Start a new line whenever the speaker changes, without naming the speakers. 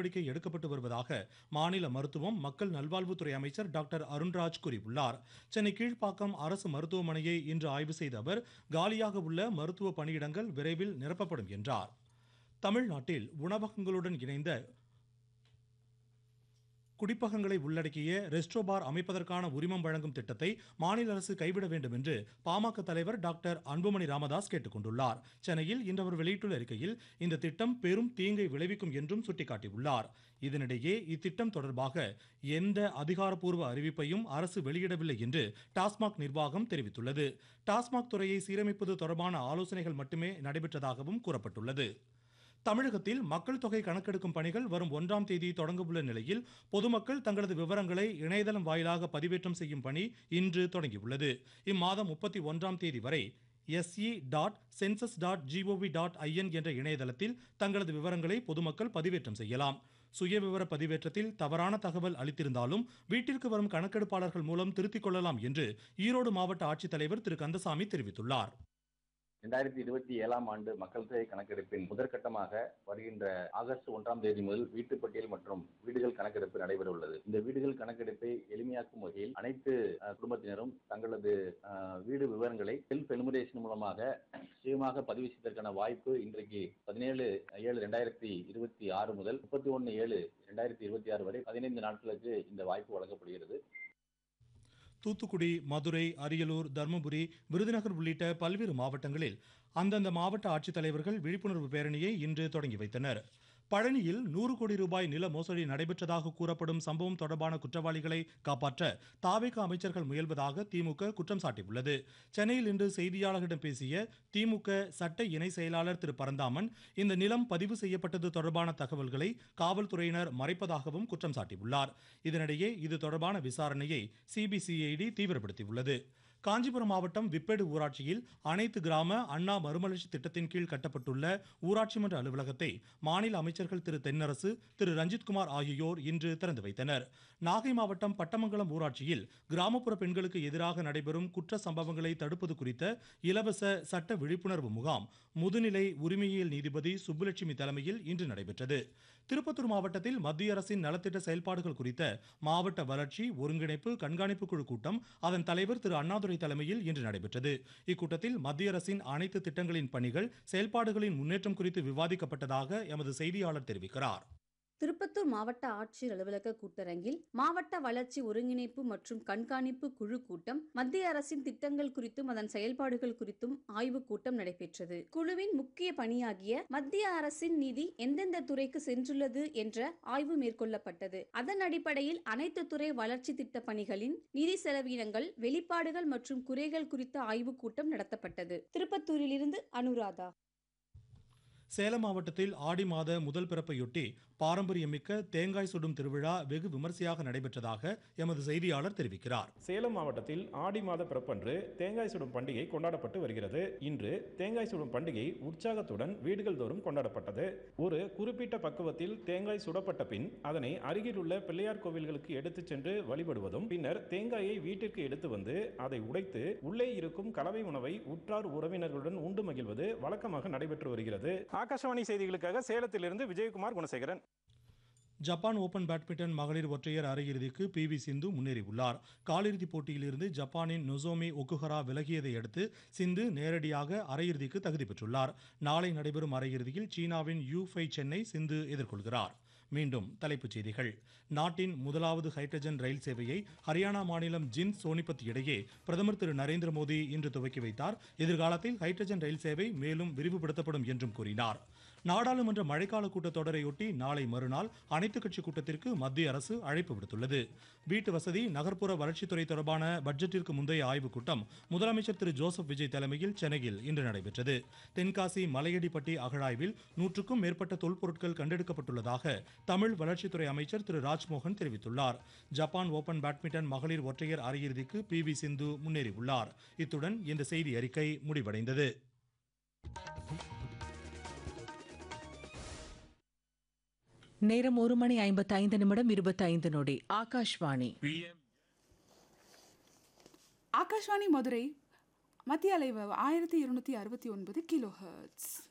நடவடிக்கை எடுக்கப்பட்டு வருவதாக மாநில மருத்துவம் மக்கள் நல்வாழ்வுத்துறை அமைச்சர் டாக்டர் அருண்ராஜ் கூறியுள்ளார் சென்னை கீழ்ப்பாக்கம் அரசு மருத்துவமனையை இன்று ஆய்வு செய்த அவர் காலியாக உள்ள மருத்துவ பணியிடங்கள் விரைவில் நிரப்பப்படும் என்றார் தமிழ்நாட்டில் உணவகங்களுடன் இணைந்த குடிப்பகங்களை உள்ளடக்கிய ரெஸ்டோ பார் அமைப்பதற்கான உரிமம் வழங்கும் திட்டத்தை மாநில அரசு கைவிட வேண்டும் என்று பாமக தலைவர் டாக்டர் அன்புமணி ராமதாஸ் கேட்டுக்கொண்டுள்ளார் சென்னையில் இன்று அவர் வெளியிட்டுள்ள அறிக்கையில் இந்த திட்டம் பெரும் தீங்கை விளைவிக்கும் என்றும் சுட்டிக்காட்டியுள்ளார் இதனிடையே இத்திட்டம் தொடர்பாக எந்த அதிகாரப்பூர்வ அறிவிப்பையும் அரசு வெளியிடவில்லை என்று டாஸ்மாக் நிர்வாகம் தெரிவித்துள்ளது டாஸ்மாக் துறையை சீரமைப்பது தொடர்பான ஆலோசனைகள் மட்டுமே நடைபெற்றதாகவும் கூறப்பட்டுள்ளது தமிழகத்தில் மக்கள் தொகை கணக்கெடுக்கும் பணிகள் வரும் ஒன்றாம் தேதி தொடங்க உள்ள நிலையில் பொதுமக்கள் தங்களது விவரங்களை இணையதளம் வாயிலாக பதிவேற்றம் செய்யும் பணி இன்று தொடங்கியுள்ளது இம்மாதம் முப்பத்தி ஒன்றாம் தேதி வரை S E dot census dot G O V dot I N என்ற இணையதளத்தில் தங்களது விவரங்களை பொதுமக்கள் பதிவேற்றம் செய்யலாம் சுயவிவர பதிவேற்றத்தில் தவறான தகவல் அளித்திருந்தாலும் வீட்டிற்கு வரும் கணக்கெடுப்பாளர்கள் மூலம் திருத்திக் கொள்ளலாம் என்று ஈரோடு மாவட்ட ஆட்சித்தலைவர் திரு கந்தசாமி தெரிவித்துள்ளார்
இரண்டாயிரத்தி இருபத்தி ஏழாம் ஆண்டு மக்கள் தொகை கணக்கெடுப்பின் முதற்கட்டமாக வருகின்ற ஆகஸ்ட் ஒன்றாம் தேதி முதல் வீட்டுப் பட்டியல் மற்றும் வீடுகள் கணக்கெடுப்பு நடைபெற உள்ளது இந்த வீடுகள் கணக்கெடுப்பை எளிமையாக்கும் வகையில் அனைத்து அஹ், குடும்பத்தினரும் தங்களது அஹ், வீடு விவரங்களை செல்ஃப் எலிமினேஷன் மூலமாக சுயமாக பதிவு செய்வதற்கான வாய்ப்பு இன்றைக்கு பதினேழு ஏழு ரெண்டாயிரத்தி இருபத்தி ஆறு முதல் முப்பத்தி ஒன்று ஏழு ரெண்டாயிரத்தி இருபத்தி ஆறு வரை பதினைந்து நாட்களுக்கு இந்த வாய்ப்பு வழங்கப்படுகிறது
தூத்துக்குடி மதுரை அரியலூர் தருமபுரி விருதுநகர் உள்ளிட்ட பல்வேறு மாவட்டங்களில் அந்தந்த மாவட்ட ஆட்சித்தலைவர்கள் விழிப்புணர்வு பேரணியை இன்று தொடங்கி வைத்தனர் பழனியில் நூறு கோடி ரூபாய் நில மோசடி நடைபெற்றதாக கூறப்படும் சம்பவம் தொடர்பான குற்றவாளிகளை காப்பாற்ற தாவேக அமைச்சர்கள் முயல்வதாக திமுக குற்றம் சாட்டியுள்ளது சென்னையில் இன்று செய்தியாளர்களிடம் பேசிய திமுக சட்ட இணை செயலாளர் திரு பரந்தாமன் இந்த நிலம் பதிவு செய்யப்பட்டது தொடர்பான தகவல்களை காவல்துறையினர் மறைப்பதாகவும் குற்றம் சாட்டியுள்ளார் இதனிடையே இது தொடர்பான விசாரணையை சிபிசிஐடி தீவிரப்படுத்தியுள்ளது காஞ்சிபுரம் மாவட்டம் விப்பேடு ஊராட்சியில் அனைத்து கிராம அண்ணா மறுமலர்ச்சி திட்டத்தின் கீழ் கட்டப்பட்டுள்ள ஊராட்சி மன்ற அலுவலகத்தை மாநில அமைச்சர்கள் திரு தென்னரசு திரு ரஞ்சித்குமார் ஆகியோர் இன்று திறந்து வைத்தனர் நாகை மாவட்டம் பட்டமங்கலம் ஊராட்சியில் கிராமப்புற பெண்களுக்கு எதிராக நடைபெறும் குற்ற சம்பவங்களை தடுப்பது குறித்த இலவச சட்ட விழிப்புணர்வு முகாம் முதுநிலை உரிமையியல் நீதிபதி சுப்புலட்சுமி தலைமையில் இன்று நடைபெற்றது திருப்பத்தூர் மாவட்டத்தில் மத்திய அரசின் நலத்திட்ட செயல்பாடுகள் குறித்த மாவட்ட வளர்ச்சி ஒருங்கிணைப்பு கண்காணிப்பு குழு கூட்டம் அதன் தலைவர் திரு அண்ணாதுரை தலைமையில் இன்று நடைபெற்றது இக்கூட்டத்தில் மத்திய அரசின் அனைத்து திட்டங்களின் பணிகள் செயல்பாடுகளின் முன்னேற்றம் குறித்து விவாதிக்கப்பட்டதாக எமது செய்தியாளர் தெரிவிக்கிறார்
திருப்பத்தூர் மாவட்ட ஆட்சியர் அலுவலக கூட்டரங்கில் மாவட்ட வளர்ச்சி ஒருங்கிணைப்பு மற்றும் கண்காணிப்பு குழு கூட்டம் மத்திய அரசின் திட்டங்கள் குறித்தும் அதன் செயல்பாடுகள் குறித்தும் ஆய்வுக் கூட்டம் நடைபெற்றது குழுவின் முக்கிய பணியாகிய மத்திய அரசின் நிதி எந்தெந்த துறைக்கு சென்றுள்ளது என்ற ஆய்வு மேற்கொள்ளப்பட்டது அதன் அடிப்படையில் அனைத்து துறை வளர்ச்சி திட்ட பணிகளின் நிதி செலவினங்கள் வெளிப்பாடுகள் மற்றும் குறைகள் குறித்த ஆய்வுக் கூட்டம் நடத்தப்பட்டது திருப்பத்தூரிலிருந்து அனுராதா
சேலம் மாவட்டத்தில் ஆடி மாத முதல் பிறப்பையொட்டி பாரம்பரியமிக்க தேங்காய் சுடும் திருவிழா வெகு விமர்சையாக நடைபெற்றதாக எமது செய்தியாளர் தெரிவிக்கிறார்
சேலம் மாவட்டத்தில் ஆடி மாத பிறப்பன்று தேங்காய் சுடும் பண்டிகை கொண்டாடப்பட்டு வருகிறது இன்று தேங்காய் சுடும் பண்டிகை உற்சாகத்துடன் வீடுகள் தோறும் கொண்டாடப்பட்டது ஒரு குறிப்பிட்ட பக்குவத்தில் தேங்காய் சுடப்பட்ட பின் அதனை அருகிலுள்ள பிள்ளையார் கோவில்களுக்கு எடுத்துச் சென்று வழிபடுவதும் பின்னர் தேங்காயை வீட்டிற்கு எடுத்து வந்து அதை உடைத்து உள்ளே இருக்கும் கலவை உணவை உற்றார் உறவினர்களுடன் உண்டு மகிழ்வது வழக்கமாக நடைபெற்று வருகிறது ஆகாஷவாணி செய்திகளுக்காக சேலத்திலிருந்து Vijayakumar Gunasekaran
Japan open badminton மகளிர் ஒற்றையர் அரையிறுதிக்கு பி வி சிந்து முன்னேறியுள்ளார் காலிறுதிப் போட்டியிலிருந்து ஜப்பானின் நொசோமி ஒக்குஹரா விலகியதை அடுத்து சிந்து நேரடியாக அரையிறுதிக்கு தகுதி பெற்றுள்ளார் நாளை நடைபெறும் அரையிறுதியில் சீனாவின் யூ ஃபை சென்னை சிந்து எதிர்கொள்கிறார் மீண்டும் தலைப்புச் செய்திகள் நாட்டின் முதலாவது ஹைட்ரஜன் ரயில் சேவையை ஹரியானா மாநிலம் ஜின் சோனிபத் இடையே பிரதமர் திரு நரேந்திர மோடி இன்று துவக்கி வைத்தார் எதிர்காலத்தில் ஹைட்ரஜன் ரயில் சேவை மேலும் விரிவுபடுத்தப்படும் என்றும் கூறினார் நாடாளுமன்ற மழைக்கால கூட்டத்தொடரையொட்டி நாளை மறுநாள் அனைத்துக் கட்சி கூட்டத்திற்கு மத்திய அரசு அழைப்பு விடுத்துள்ளது வீட்டு வசதி நகர்ப்புற வளர்ச்சித்துறை தொடர்பான பட்ஜெட்டிற்கு முந்தைய ஆய்வுக் கூட்டம் முதலமைச்சர் திரு ஜோசப் விஜய் தலைமையில் சென்னையில் இன்று நடைபெற்றது தென்காசி மலையடிப்பட்டி அகழாய்வில் நூற்றுக்கும் மேற்பட்ட தொல்பொருட்கள் கண்டெடுக்கப்பட்டுள்ளதாக தமிழ் வளர்ச்சித்துறை அமைச்சர் திரு ராஜ்மோகன் தெரிவித்துள்ளார் ஜப்பான் ஓபன் பேட்மிண்டன் மகளிர் ஒற்றையர் அரையிறுதிக்கு பி வி சிந்து முன்னேறியுள்ளார் இத்துடன் இந்த செய்தி அறிக்கை முடிவடைந்தது
நேரம் ஒரு மணி ஐம்பத்தைந்து நிமிடம் இருபத்தைந்து நொடி ஆகாஷ்வாணி
ஆகாஷ்வாணி மதுரை மத்திய அலைவு ஆயிரத்தி இருநூத்தி அறுபத்தி ஒன்பது கிலோ ஹெர்ட்ஸ்